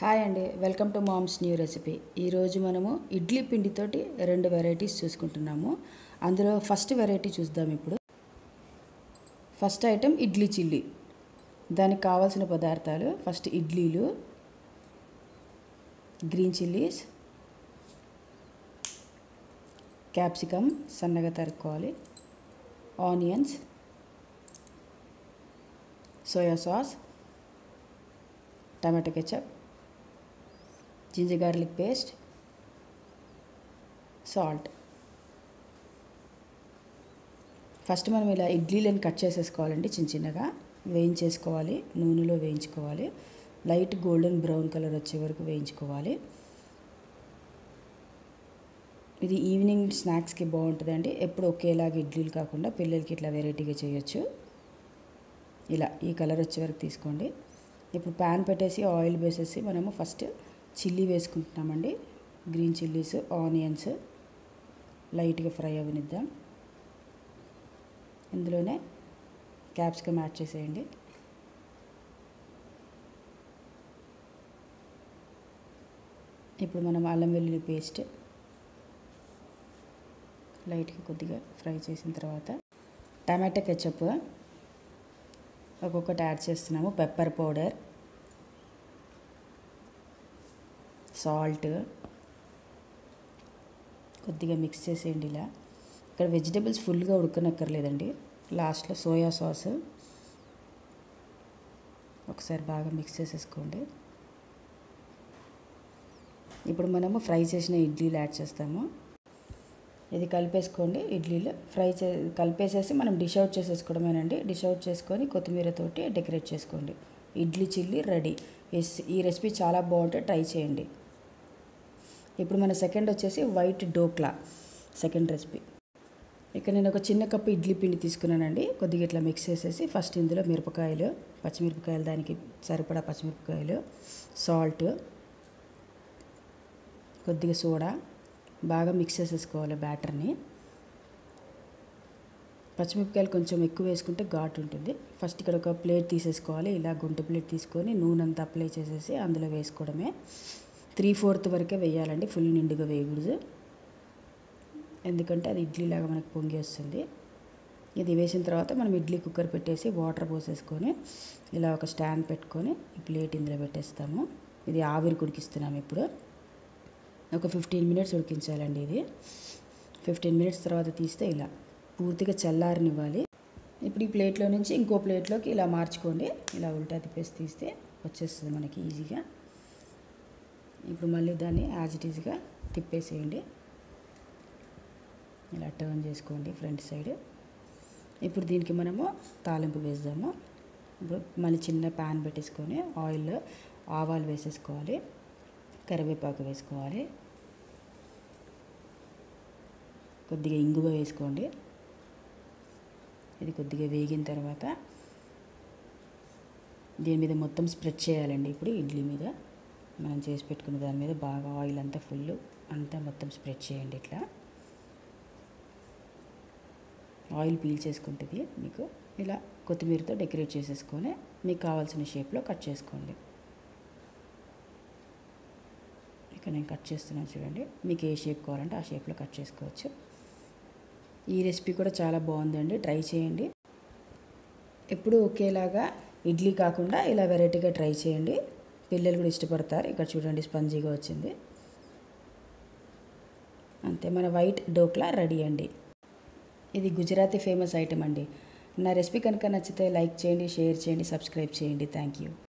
hi అండి welcome to mom's new recipe ఈరోజు మనము ఇడ్లీ పిండితోటి రెండు వెరైటీస్ చూసుకుంటున్నాము అందులో ఫస్ట్ వెరైటీ చూద్దాం ఇప్పుడు ఫస్ట్ ఐటెం ఇడ్లీ చిల్లీ దానికి కావాల్సిన పదార్థాలు ఫస్ట్ ఇడ్లీలు గ్రీన్ చిల్లీస్ క్యాప్సికమ్ సన్నగా తరుక్కోవాలి onions soya sauce tomato ketchup ginger garlic paste salt first మనం ఇలా ఇడ్లీలను కట్ చేసేసుకోవాలండి చిన్న చిన్నగా వేయించేసుకోవాలి నూనెలో వేయించుకోవాలి లైట్ గోల్డెన్ బ్రౌన్ కలర్ వచ్చే వరకు వేయించుకోవాలి ఇది ఈవినింగ్ స్నాక్స్కి బాగుంటుందండి ఎప్పుడు ఒకేలాగా ఇడ్లీలు కాకుండా పిల్లలకి ఇట్లా వెరైటీగా చేయొచ్చు ఇలా ఈ కలర్ వచ్చే వరకు తీసుకోండి ఇప్పుడు ప్యాన్ పెట్టేసి ఆయిల్ వేసేసి మనము ఫస్ట్ చిల్లీ వేసుకుంటున్నామండి గ్రీన్ చిల్లీస్ ఆనియన్స్ లైట్గా ఫ్రై అవనిద్దాం ఇందులోనే క్యాప్సికమ్ యాడ్ చేసేయండి ఇప్పుడు మనం అల్లం వెల్లుల్లి పేస్ట్ లైట్గా కొద్దిగా ఫ్రై చేసిన తర్వాత టమాటా కెచప్ ఒక్కొక్కటి యాడ్ చేస్తున్నాము పెప్పర్ పౌడర్ సాల్ట్ కొద్దిగా మిక్స్ చేసేయండి ఇలా ఇక్కడ వెజిటేబుల్స్ ఫుల్గా ఉడకనక్కర్లేదండి లాస్ట్లో సోయా సాస్ ఒకసారి బాగా మిక్స్ చేసేసుకోండి ఇప్పుడు మనము ఫ్రై చేసిన ఇడ్లీలు యాడ్ చేస్తాము ఇది కలిపేసుకోండి ఇడ్లీలు ఫ్రై చే కలిపేసేసి మనం డిష్ అవుట్ చేసేసుకోవడమేనండి డిష్ అవుట్ చేసుకొని కొత్తిమీరతోటి డెకరేట్ చేసుకోండి ఇడ్లీ చిల్లీ రెడీ ఈ రెసిపీ చాలా బాగుంటుంది ట్రై చేయండి ఇప్పుడు మన సెకండ్ వచ్చేసి వైట్ డోక్లా సెకండ్ రెసిపీ ఇక్కడ నేను ఒక చిన్న కప్పు ఇడ్లీ పిండి తీసుకున్నానండి కొద్దిగా ఇట్లా మిక్స్ చేసేసి ఫస్ట్ ఇందులో మిరపకాయలు పచ్చిమిరపకాయలు దానికి సరిపడా పచ్చిమిరపకాయలు సాల్ట్ కొద్దిగా సోడా బాగా మిక్స్ చేసేసుకోవాలి బ్యాటర్ని పచ్చిమిరపకాయలు కొంచెం ఎక్కువ వేసుకుంటే ఘాటు ఉంటుంది ఫస్ట్ ఇక్కడ ఒక ప్లేట్ తీసేసుకోవాలి ఇలా గుంట ప్లేట్ తీసుకొని నూనె అంతా అప్లై చేసేసి అందులో వేసుకోవడమే త్రీ ఫోర్త్ వరకే వేయాలండి ఫుల్ నిండుగా వేయకూడదు ఎందుకంటే అది ఇడ్లీలాగా మనకు పొంగి వస్తుంది ఇది వేసిన తర్వాత మనం ఇడ్లీ కుక్కర్ పెట్టేసి వాటర్ పోసేసుకొని ఇలా ఒక స్టాండ్ పెట్టుకొని ఈ ప్లేట్ ఇందులో పెట్టేస్తాము ఇది ఆవిరి కుడికిస్తున్నాము ఇప్పుడు ఒక ఫిఫ్టీన్ మినిట్స్ ఉడికించాలండి ఇది ఫిఫ్టీన్ మినిట్స్ తర్వాత తీస్తే ఇలా పూర్తిగా చల్లారనివ్వాలి ఇప్పుడు ఈ ప్లేట్లో నుంచి ఇంకో ప్లేట్లోకి ఇలా మార్చుకోండి ఇలా ఉల్టా తిప్పేసి తీస్తే వచ్చేస్తుంది మనకి ఈజీగా ఇప్పుడు మళ్ళీ దాన్ని యాజ్ ఇట్ ఈజ్గా తిప్పేసేయండి ఇలా టర్న్ చేసుకోండి ఫ్రంట్ సైడ్ ఇప్పుడు దీనికి మనము తాలింపు వేద్దాము ఇప్పుడు మళ్ళీ చిన్న ప్యాన్ పెట్టేసుకొని ఆయిల్ ఆవాలు వేసేసుకోవాలి కరివేపాకు వేసుకోవాలి కొద్దిగా ఇంగువ వేసుకోండి ఇది కొద్దిగా వేగిన తర్వాత దీని మీద మొత్తం స్ప్రెడ్ చేయాలండి ఇప్పుడు ఇడ్లీ మీద మనం చేసి పెట్టుకున్న దాని మీద బాగా ఆయిల్ అంతా ఫుల్ అంతా మొత్తం స్ప్రెడ్ చేయండి ఇట్లా ఆయిల్ పీల్ చేసుకుంటుంది మీకు ఇలా కొత్తిమీరతో డెకరేట్ చేసేసుకొని మీకు కావాల్సిన షేప్లో కట్ చేసుకోండి ఇక్కడ నేను కట్ చేస్తున్నాను చూడండి మీకు ఏ షేప్ కావాలంటే ఆ షేప్లో కట్ చేసుకోవచ్చు ఈ రెసిపీ కూడా చాలా బాగుందండి ట్రై చేయండి ఎప్పుడు ఒకేలాగా ఇడ్లీ కాకుండా ఇలా వెరైటీగా ట్రై చేయండి పిల్లలు కూడా ఇష్టపడతారు ఇక్కడ చూడండి స్పంజీగా వచ్చింది అంతే మన వైట్ డోక్లా రెడీ అండి ఇది గుజరాతీ ఫేమస్ ఐటమ్ అండి నా రెసిపీ కనుక నచ్చితే లైక్ చేయండి షేర్ చేయండి సబ్స్క్రైబ్ చేయండి థ్యాంక్ యూ